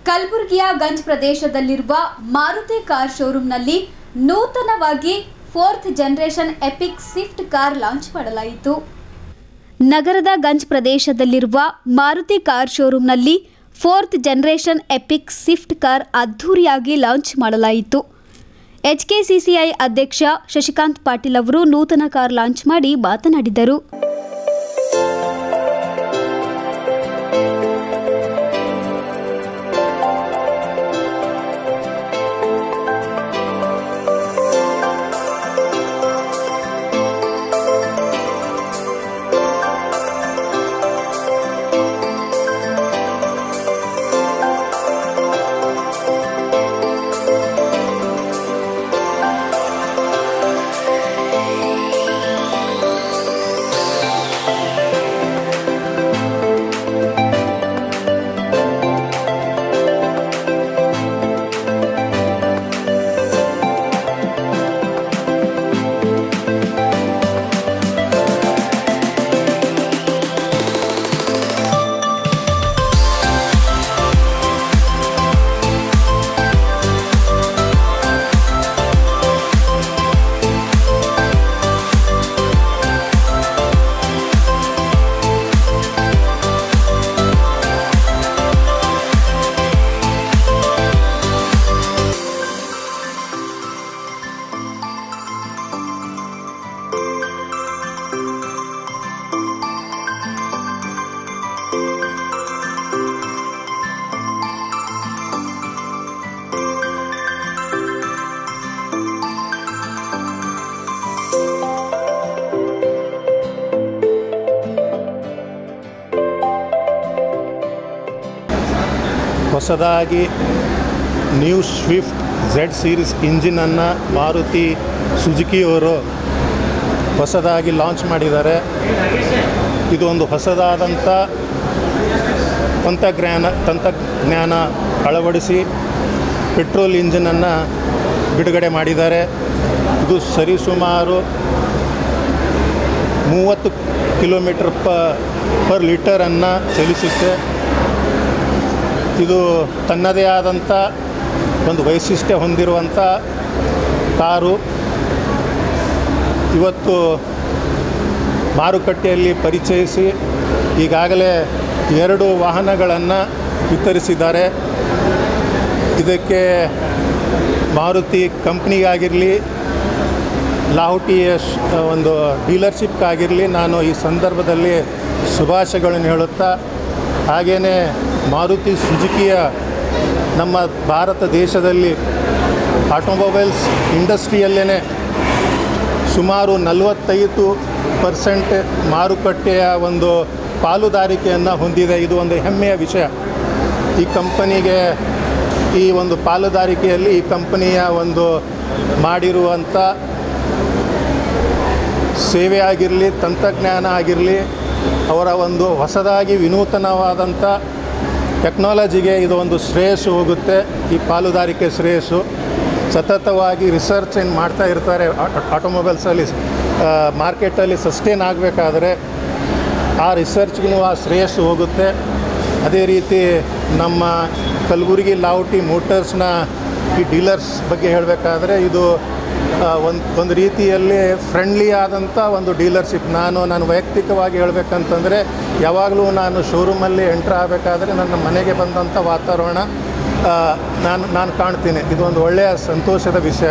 ಕಲಬುರಗಿಯ ಗಂಜ್ ಪ್ರದೇಶದಲ್ಲಿರುವ ಮಾರುತಿ ಕಾರ್ ಶೋರೂಮ್ನಲ್ಲಿ ನೂತನವಾಗಿ fourth generation epic Swift car launch ಮಾಡಲಾಯಿತು ನಗರದ ಗಂಜ್ ಪ್ರದೇಶದಲ್ಲಿರುವ ಮಾರುತಿ ಕಾರ್ ಶೋರೂಮ್ನಲ್ಲಿ fourth generation epic Swift car ಅದ್ಧೂರಿಯಾಗಿ ಲಾಂಚ್ ಮಾಡಲಾಯಿತು ಎಚ್ಕೆಸಿಸಿಐ ಅಧ್ಯಕ್ಷ ಶಶಿಕಾಂತ್ ಪಾಟೀಲ್ ಅವರು ನೂತನ ಕಾರ್ ಲಾಂಚ್ ಮಾಡಿ ಮಾತನಾಡಿದರು ಹೊಸದಾಗಿ ನ್ಯೂ ಸ್ವಿಫ್ಟ್ ಝೆಡ್ ಸೀರೀಸ್ ಇಂಜಿನನ್ನು ಮಾರುತಿ ಸುಜುಕಿಯವರು ಹೊಸದಾಗಿ ಲಾಂಚ್ ಮಾಡಿದ್ದಾರೆ ಇದು ಒಂದು ಹೊಸದಾದಂಥ ತಂತ್ರಜ್ಞಾನ ತಂತ್ರಜ್ಞಾನ ಅಳವಡಿಸಿ ಪೆಟ್ರೋಲ್ ಇಂಜಿನನ್ನು ಬಿಡುಗಡೆ ಮಾಡಿದ್ದಾರೆ ಇದು ಸರಿಸುಮಾರು ಮೂವತ್ತು ಕಿಲೋಮೀಟರ್ ಪ ಪರ್ ಲೀಟರನ್ನು ಚಲಿಸುತ್ತೆ ಇದು ತನ್ನದೇ ಆದಂಥ ಒಂದು ವೈಶಿಷ್ಟ್ಯ ಹೊಂದಿರುವಂಥ ಕಾರು ಇವತ್ತು ಮಾರುಕಟ್ಟೆಯಲ್ಲಿ ಪರಿಚಯಿಸಿ ಈಗಾಗಲೇ ಎರಡು ವಾಹನಗಳನ್ನು ವಿತರಿಸಿದ್ದಾರೆ ಇದಕ್ಕೆ ಮಾರುತಿ ಕಂಪ್ನಿಗಾಗಿರಲಿ ಲಾಹುಟಿಯ ಶ್- ಒಂದು ಡೀಲರ್ಶಿಪ್ಗಾಗಿರಲಿ ನಾನು ಈ ಸಂದರ್ಭದಲ್ಲಿ ಶುಭಾಶಯಗಳನ್ನು ಹೇಳುತ್ತಾ ಹಾಗೆಯೇ ಮಾರುತಿ ಸುಜುಕಿಯ ನಮ್ಮ ಭಾರತ ದೇಶದಲ್ಲಿ ಆಟೋಮೊಬೈಲ್ಸ್ ಇಂಡಸ್ಟ್ರಿಯಲ್ಲೇ ಸುಮಾರು ನಲವತ್ತೈದು ಪರ್ಸೆಂಟ್ ಮಾರುಕಟ್ಟೆಯ ಒಂದು ಪಾಲುದಾರಿಕೆಯನ್ನು ಹೊಂದಿದೆ ಇದು ಒಂದು ಹೆಮ್ಮೆಯ ವಿಷಯ ಈ ಕಂಪನಿಗೆ ಈ ಒಂದು ಪಾಲುದಾರಿಕೆಯಲ್ಲಿ ಈ ಕಂಪನಿಯ ಒಂದು ಮಾಡಿರುವಂಥ ಸೇವೆ ಆಗಿರಲಿ ತಂತ್ರಜ್ಞಾನ ಆಗಿರಲಿ ಅವರ ಒಂದು ಹೊಸದಾಗಿ ವಿನೂತನವಾದಂಥ ಟೆಕ್ನಾಲಜಿಗೆ ಇದು ಒಂದು ಶ್ರೇಯಸ್ಸು ಹೋಗುತ್ತೆ ಈ ಪಾಲುದಾರಿಕೆ ಶ್ರೇಯಸ್ಸು ಸತತವಾಗಿ ರಿಸರ್ಚ್ ಏನು ಮಾಡ್ತಾ ಇರ್ತಾರೆ ಆಟೋಮೊಬೈಲ್ಸಲ್ಲಿ ಮಾರ್ಕೆಟಲ್ಲಿ ಸಸ್ಟೇನ್ ಆಗಬೇಕಾದ್ರೆ ಆ ರಿಸರ್ಚ್ಗೂ ಆ ಶ್ರೇಯಸ್ಸು ಹೋಗುತ್ತೆ ಅದೇ ರೀತಿ ನಮ್ಮ ಕಲಬುರಗಿ ಲಾವುಟಿ ಮೋಟರ್ಸ್ನ ಈ ಡೀಲರ್ಸ್ ಬಗ್ಗೆ ಹೇಳಬೇಕಾದ್ರೆ ಇದು ಒಂದು ಒಂದು ರೀತಿಯಲ್ಲಿ ಫ್ರೆಂಡ್ಲಿ ಆದಂಥ ಒಂದು ಡೀಲರ್ಶಿಪ್ ನಾನು ನಾನು ವೈಯಕ್ತಿಕವಾಗಿ ಹೇಳಬೇಕಂತಂದರೆ ಯಾವಾಗಲೂ ನಾನು ಶೋರೂಮಲ್ಲಿ ಎಂಟ್ರ್ ಆಗಬೇಕಾದ್ರೆ ನನ್ನ ಮನೆಗೆ ಬಂದಂಥ ವಾತಾವರಣ ಆ, ನಾನು ನಾನು ಕಾಣ್ತೀನಿ ಇದು ಒಂದು ಒಳ್ಳೆಯ ಸಂತೋಷದ ವಿಷಯ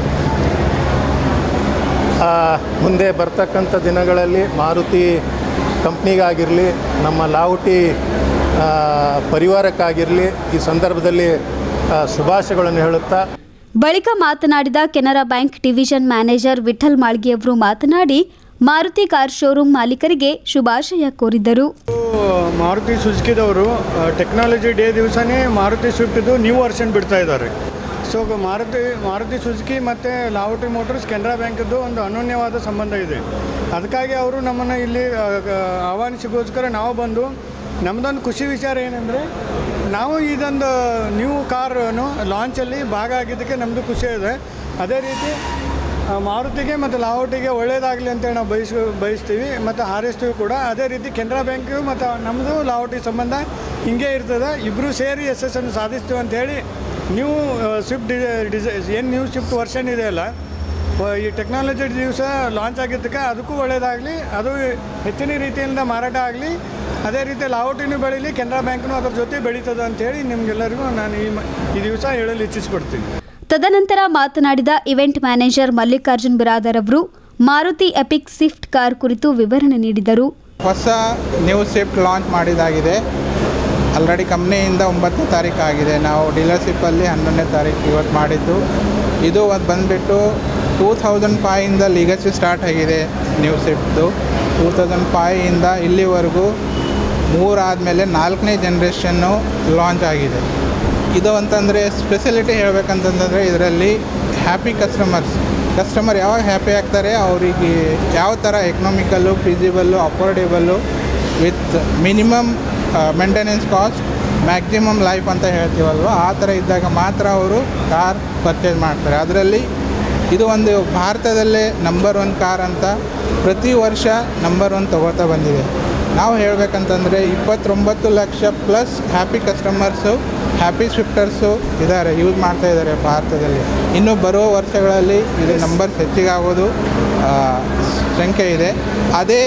ಆ, ಮುಂದೆ ಬರ್ತಕ್ಕಂಥ ದಿನಗಳಲ್ಲಿ ಮಾರುತಿ ಕಂಪ್ನಿಗಾಗಿರಲಿ ನಮ್ಮ ಲಾವುಟಿ ಆ, ಪರಿವಾರಕ್ಕಾಗಿರಲಿ ಈ ಸಂದರ್ಭದಲ್ಲಿ ಆ, ಶುಭಾಶಯಗಳನ್ನು ಹೇಳುತ್ತಾ ಬಳಿಕ ಮಾತನಾಡಿದ Canara bank division manager Vithal ಮಾಳ್ಗಿಯವರು ಮಾತನಾಡಿ ಮಾರುತಿ ಕಾರ್ ಶೋರೂಮ್ ಮಾಲೀಕರಿಗೆ ಶುಭಾಶಯ ಕೋರಿದರು ಮಾರುತಿ ಸುಜುಕಿದವರು ಟೆಕ್ನಾಲಜಿ ಡೇ ದಿವಸನೇ ಮಾರುತಿ ಸ್ವಿಫ್ಟ್ದು ನ್ಯೂ ವರ್ಷನ್ ಬಿಡ್ತಾ ಇದ್ದಾರೆ ಸೊ ಮಾರುತಿ ಮಾರುತಿ ಸುಜುಕಿ ಮತ್ತು ಲಾವುಟಿ ಮೋಟರ್ಸ್ ಕೆನರಾ ಬ್ಯಾಂಕದ್ದು ಒಂದು ಅನನ್ಯವಾದ ಸಂಬಂಧ ಇದೆ ಅದಕ್ಕಾಗಿ ಅವರು ನಮ್ಮನ್ನು ಇಲ್ಲಿ ಆ, ಆ, ಆಹ್ವಾನಿಸಿಗೋಸ್ಕರ ನಾವು ಬಂದು ನಮ್ಮದೊಂದು ಖುಷಿ ವಿಚಾರ ಏನಂದರೆ ನಾವು ಇದೊಂದು ನ್ಯೂ ಕಾರನ್ನು ಲಾಂಚಲ್ಲಿ ಭಾಗ ಆಗಿದ್ದಕ್ಕೆ ನಮ್ಮದು ಖುಷಿ ಇದೆ ಅದೇ ರೀತಿ ಆ, ಮಾರುತಿಗೆ ಮತ್ತು ಲಾವಟಿಗೆ ಒಳ್ಳೇದಾಗಲಿ ಅಂತೇಳಿ ನಾವು ಬಯಸ್ ಬಯಸ್ತೀವಿ ಮತ್ತು ಹಾರೈಸ್ತೀವಿ ಕೂಡ ಅದೇ ರೀತಿ ಕೆನರಾ ಬ್ಯಾಂಕು ಮತ್ತು ನಮ್ಮದು ಲಾವಟಿ ಸಂಬಂಧ ಹಿಂಗೆ ಇರ್ತದೆ ಇಬ್ಬರು ಸೇರಿ ಯಶಸ್ಸನ್ನು ಸಾಧಿಸ್ತೀವಿ ಅಂತೇಳಿ ನ್ಯೂ ಸ್ವಿಫ್ಟ್ ಡಿಸೈ ಡಿಸೈ ಏನು ನ್ಯೂ ಸ್ವಿಫ್ಟ್ ವರ್ಷನ್ ಇದೆಯಲ್ಲ ವ- ಈ ಟೆಕ್ನಾಲಜಿ ದಿವಸ ಲಾಂಚ್ ಆಗಿದ್ದಕ್ಕೆ ಅದಕ್ಕೂ ಒಳ್ಳೇದಾಗಲಿ ಅದು ಹೆಚ್ಚಿನ ರೀತಿಯಿಂದ ಮಾರಾಟ ಆಗಲಿ ಅದೇ ರೀತಿ ಲಾವಟಿನೂ ಬೆಳೀಲಿ ಕೆನರಾ ಬ್ಯಾಂಕ್ನು ಅದ್ರ ಜೊತೆ ಬೆಳೀತದೆ ಅಂತೇಳಿ ನಿಮಗೆಲ್ಲರಿಗೂ ನಾನು ಈ ಮ- ಈ ದಿವಸ ಹೇಳಲು ಇಚ್ಛಿಸ್ಪಡ್ತೀನಿ ತದನಂತರ ಮಾತನಾಡಿದ ಇವೆಂಟ್ ಮ್ಯಾನೇಜರ್ ಮಲ್ಲಿಕಾರ್ಜುನ್ ಬಿರಾದರ್ ಅವರು ಮಾರುತಿ ಎಪಿಕ್ ಸ್ವಿಫ್ಟ್ ಕಾರ್ ಕುರಿತು ವಿವರಣೆ ನೀಡಿದರು ಹೊಸ ನ್ಯೂ ಸ್ವಿಫ್ಟ್ ಲಾಂಚ್ ಮಾಡಿದಾಗಿದೆ ಆಲ್ರೆಡಿ ಕಂಪ್ನಿಯಿಂದ ಒಂಬತ್ತನೇ ತಾರೀಕು ಆಗಿದೆ ನಾವು ಡೀಲರ್ಶಿಪ್ಪಲ್ಲಿ ಹನ್ನೊಂದನೇ ತಾರೀಕು ಇವತ್ತು ಮಾಡಿದ್ದು ಇದು ಅದು ಬಂದುಬಿಟ್ಟು ಟೂ ತೌಸಂಡ್ ಫೈಯಿಂದ ಲೀಗಸಿ ಸ್ಟಾರ್ಟ್ ಆಗಿದೆ ನ್ಯೂ ಸ್ವಿಫ್ಟ್ದು ಟೂ ತೌಸಂಡ್ ಫೈಯಿಂದ ಇಲ್ಲಿವರೆಗೂ ಮೂರಾದಮೇಲೆ ನಾಲ್ಕನೇ ಜನ್ರೇಷನ್ನು ಲಾಂಚ್ ಆಗಿದೆ ಇದು ಅಂತಂದರೆ ಸ್ಪೆಷಾಲಿಟಿ ಹೇಳ್ಬೇಕಂತಂದರೆ ಇದರಲ್ಲಿ ಹ್ಯಾಪಿ ಕಸ್ಟಮರ್ಸ್ ಕಸ್ಟಮರ್ ಯಾವಾಗ ಹ್ಯಾಪಿ ಆಗ್ತಾರೆ ಅವರಿಗೆ ಯಾವ ಥರ economical feasible affordable with minimum maintenance cost maximum life ಅಂತ ಹೇಳ್ತೀವಲ್ವ ಆ ಥರ ಇದ್ದಾಗ ಮಾತ್ರ ಅವರು ಕಾರ್ ಪರ್ಚೇಸ್ ಮಾಡ್ತಾರೆ ಅದರಲ್ಲಿ ಇದು ಒಂದು ಭಾರತದಲ್ಲೇ ನಂಬರ್ ಒನ್ ಕಾರ್ ಅಂತ ಪ್ರತಿ ವರ್ಷ ನಂಬರ್ ಒನ್ ತಗೋತಾ ಬಂದಿದೆ ನಾವು ಹೇಳಬೇಕಂತಂದರೆ ಇಪ್ಪತ್ತೊಂಬತ್ತು lakh plus happy customers happy Swifters ಇದ್ದಾರೆ ಯೂಸ್ ಮಾಡ್ತಾ ಇದ್ದಾರೆ ಭಾರತದಲ್ಲಿ ಇನ್ನು ಬರುವ ವರ್ಷಗಳಲ್ಲಿ ಇದು ನಂಬರ್ಸ್ ಹೆಚ್ಚಿಗಾಗೋದು ಆ, ಸಂಖ್ಯೆ ಇದೆ ಅದೇ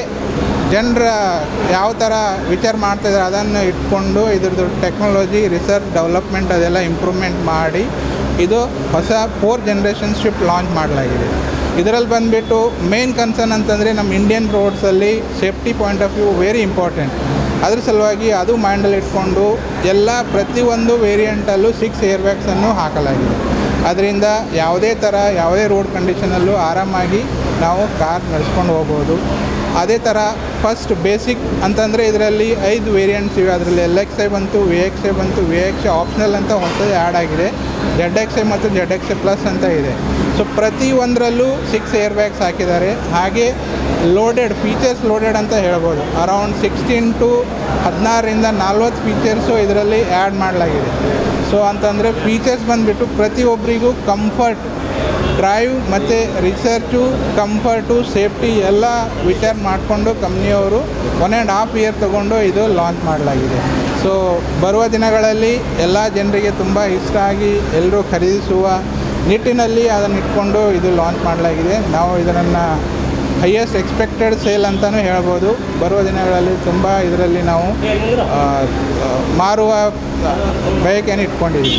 ಜನರ ಯಾವ ಥರ ವಿಚಾರ ಮಾಡ್ತಾ ಇದ್ದಾರೆ ಅದನ್ನು ಇಟ್ಕೊಂಡು ಇದ್ರದ್ದು ಟೆಕ್ನಾಲಜಿ ರಿಸರ್ಚ್ ಡೆವಲಪ್ಮೆಂಟ್ ಅದೆಲ್ಲ ಇಂಪ್ರೂವ್ಮೆಂಟ್ ಮಾಡಿ ಇದು ಹೊಸ ಫೋರ್ ಜನ್ರೇಷನ್ ಶಿಫ್ಟ್ ಲಾಂಚ್ ಮಾಡಲಾಗಿದೆ ಇದರಲ್ಲಿ ಬಂದುಬಿಟ್ಟು ಮೇನ್ ಕನ್ಸರ್ನ್ ಅಂತಂದರೆ ನಮ್ಮ ಇಂಡಿಯನ್ ರೋಡ್ಸಲ್ಲಿ safety point of view very important ಅದ್ರ ಸಲುವಾಗಿ ಅದು ಮೈಂಡಲ್ಲಿ ಇಟ್ಕೊಂಡು ಎಲ್ಲ ಪ್ರತಿಯೊಂದು ವೇರಿಯಂಟಲ್ಲೂ ಸಿಕ್ಸ್ ಏರ್ ಬ್ಯಾಗ್ಸನ್ನು ಹಾಕಲಾಗಿದೆ ಅದರಿಂದ ಯಾವುದೇ ಥರ ಯಾವುದೇ ರೋಡ್ ಕಂಡೀಷನಲ್ಲೂ ಆರಾಮಾಗಿ ನಾವು ಕಾರ್ ನಡೆಸ್ಕೊಂಡು ಹೋಗ್ಬೋದು ಅದೇ ಥರ ಫಸ್ಟ್ ಬೇಸಿಕ್ ಅಂತಂದರೆ ಇದರಲ್ಲಿ ಐದು ವೇರಿಯಂಟ್ಸ್ ಇವೆ ಅದರಲ್ಲಿ ಎಲ್ ಎಕ್ಸ್ ಐ ಬಂತು ವಿ ಎಕ್ಸ್ ಐ ಬಂತು ವಿ ಎಕ್ಸ್ ಐ ಆಪ್ಷನಲ್ ಅಂತ ಹೊಸದು ಆ್ಯಡ್ ಆಗಿದೆ ಜೆಡ್ ಎಕ್ಸ್ ಐ ಮತ್ತು ಜೆಡ್ ಎಕ್ಸ್ ಐ ಪ್ಲಸ್ ಅಂತ ಇದೆ ಸೊ ಪ್ರತಿ ಒಂದರಲ್ಲೂ ಸಿಕ್ಸ್ ಏರ್ ಬ್ಯಾಗ್ಸ್ ಹಾಕಿದ್ದಾರೆ ಹಾಗೆ ಲೋಡೆಡ್ ಫೀಚರ್ಸ್ ಲೋಡೆಡ್ ಅಂತ ಹೇಳ್ಬೋದು ಅರೌಂಡ್ ಸಿಕ್ಸ್ಟೀನ್ ಟು ಹದಿನಾರರಿಂದ ನಲ್ವತ್ತು ಫೀಚರ್ಸು ಇದರಲ್ಲಿ ಆ್ಯಡ್ ಮಾಡಲಾಗಿದೆ ಸೊ ಅಂತಂದರೆ ಫೀಚರ್ಸ್ ಬಂದುಬಿಟ್ಟು ಪ್ರತಿಯೊಬ್ಬರಿಗೂ ಕಂಫರ್ಟ್ ಡ್ರೈವ್ ಮತ್ತು ರಿಸರ್ಚು ಕಂಫರ್ಟು ಸೇಫ್ಟಿ ಎಲ್ಲ ವಿಚಾರ ಮಾಡಿಕೊಂಡು ಕಂಪ್ನಿಯವರು ಒನ್ ಆ್ಯಂಡ್ ಹಾಫ್ ಇಯರ್ ತಗೊಂಡು ಇದು ಲಾಂಚ್ ಮಾಡಲಾಗಿದೆ ಸೊ ಬರುವ ದಿನಗಳಲ್ಲಿ ಎಲ್ಲ ಜನರಿಗೆ ತುಂಬ ಇಷ್ಟ ಆಗಿ ಎಲ್ಲರೂ ಖರೀದಿಸುವ ನಿಟ್ಟಿನಲ್ಲಿ ಅದನ್ನು ಇಟ್ಕೊಂಡು ಇದು ಲಾಂಚ್ ಮಾಡಲಾಗಿದೆ ನಾವು ಇದನ್ನು ಹೈಯೆಸ್ಟ್ ಎಕ್ಸ್ಪೆಕ್ಟೆಡ್ ಸೇಲ್ ಅಂತಲೂ ಹೇಳ್ಬೋದು ಬರುವ ದಿನಗಳಲ್ಲಿ ತುಂಬ ಇದರಲ್ಲಿ ನಾವು ಆ, ಆ, ಮಾರುವ ಬಯಕೆಯನ್ನು ಇಟ್ಕೊಂಡಿದ್ದೀವಿ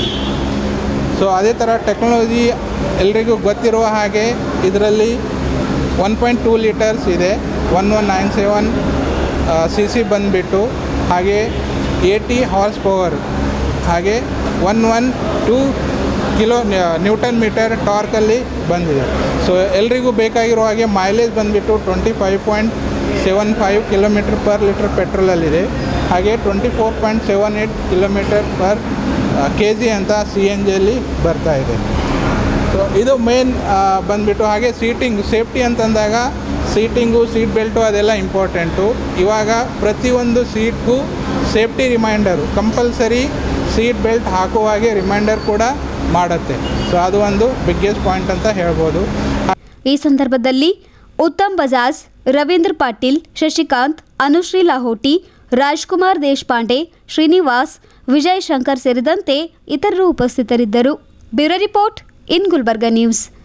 ಸೊ ಅದೇ ಥರ ಟೆಕ್ನಾಲಜಿ ಎಲ್ರಿಗೂ ಗೊತ್ತಿರುವ ಹಾಗೆ ಇದರಲ್ಲಿ ಒನ್ ಪಾಯಿಂಟ್ ಟೂ ಲೀಟರ್ಸ್ ಇದೆ one one nine seven C C ಬಂದುಬಿಟ್ಟು ಹಾಗೆ ಏಯ್ಟಿ ಹಾರ್ಸ್ ಪವರ್ ಹಾಗೆ one one two kilonewton metre ಟಾರ್ಕಲ್ಲಿ ಬಂದಿದೆ ಸೊ ಎಲ್ರಿಗೂ ಬೇಕಾಗಿರೋ ಹಾಗೆ ಮೈಲೇಜ್ ಬಂದುಬಿಟ್ಟು twenty five point seven five kilometre per litre ಪೆಟ್ರೋಲಲ್ಲಿದೆ ಹಾಗೆ twenty four point seven eight kilometre per K G ಅಂತ ಸಿ ಎನ್ ಜಿಯಲ್ಲಿ ಬರ್ತಾ ಇದೆ ಸೊ ಇದು ಮೇನ್ ಬಂದುಬಿಟ್ಟು ಹಾಗೆ ಸೀಟಿಂಗ್ ಸೇಫ್ಟಿ ಅಂತಂದಾಗ ಸೀಟಿಂಗು ಸೀಟ್ ಬೆಲ್ಟು ಅದೆಲ್ಲ ಇಂಪಾರ್ಟೆಂಟು ಇವಾಗ ಪ್ರತಿಯೊಂದು ಸೀಟ್ಗೂ safety reminder compulsory seat belt ಹಾಕುವ ಹಾಗೆ ರಿಮೈಂಡರ್ ಕೂಡ ಮಾಡುತ್ತೆ ಸೊ ಅದು ಒಂದು ಬಿಗ್ಗೆಸ್ಟ್ ಪಾಯಿಂಟ್ ಅಂತ ಹೇಳ್ಬೋದು ಈ ಸಂದರ್ಭದಲ್ಲಿ ಉತ್ತಮ್ ಬಜಾಜ್ ರವೀಂದ್ರ ಪಾಟೀಲ್ ಶಶಿಕಾಂತ್ ಅನುಶ್ರೀ ಲಾಹೋಟಿ ರಾಜ್ಕುಮಾರ್ ದೇಶಪಾಂಡೆ ಶ್ರೀನಿವಾಸ್ ವಿಜಯ್ ಶಂಕರ್ ಸೇರಿದಂತೆ ಇತರರು ಉಪಸ್ಥಿತರಿದ್ದರು bureau report in Gulbarga news